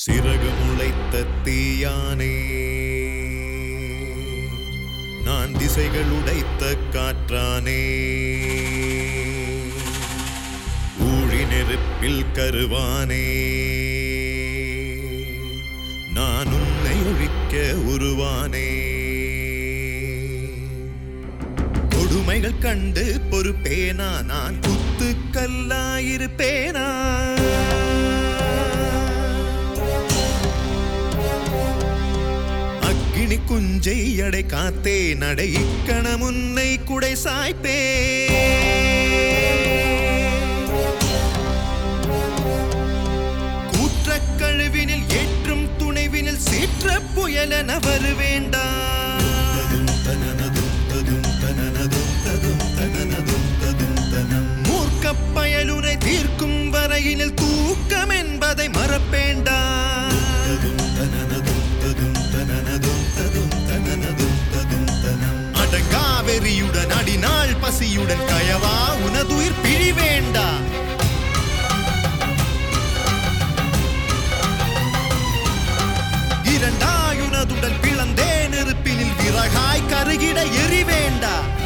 சிறகு முளைத்த தீயானே நான் திசைகள் உடைத்த காற்றானே ஊழி நெருப்பில் கருவானே நான் உன்னை ஒழிக்க உருவானே கொடுமைகள் கண்டு பொறுப்பேனா நான் குத்து கல்லாயிருப்பேனா அக்கினி குஞ்சை அடை காத்தே நடை இக்கண முன்னை குடை சாய்ப்பே கூற்றக் கழுவினில் ஏற்றும் துணைவினில் சீற்ற புயலென வருவேண்டா மூர்க்கப் பயலுரை தீர்க்கும் வரையினில் தூக்கம் என்பதை மறப்பேண்டா அடங்காவெறியுடன் அடிநாள் பசியுடன் கயவா உனதுயிர் பிழிவேண்டா இரண்டாயுனதுடன் பிளந்தே நெருப்பினில் விறகாய் கருகிட எரிவேண்டா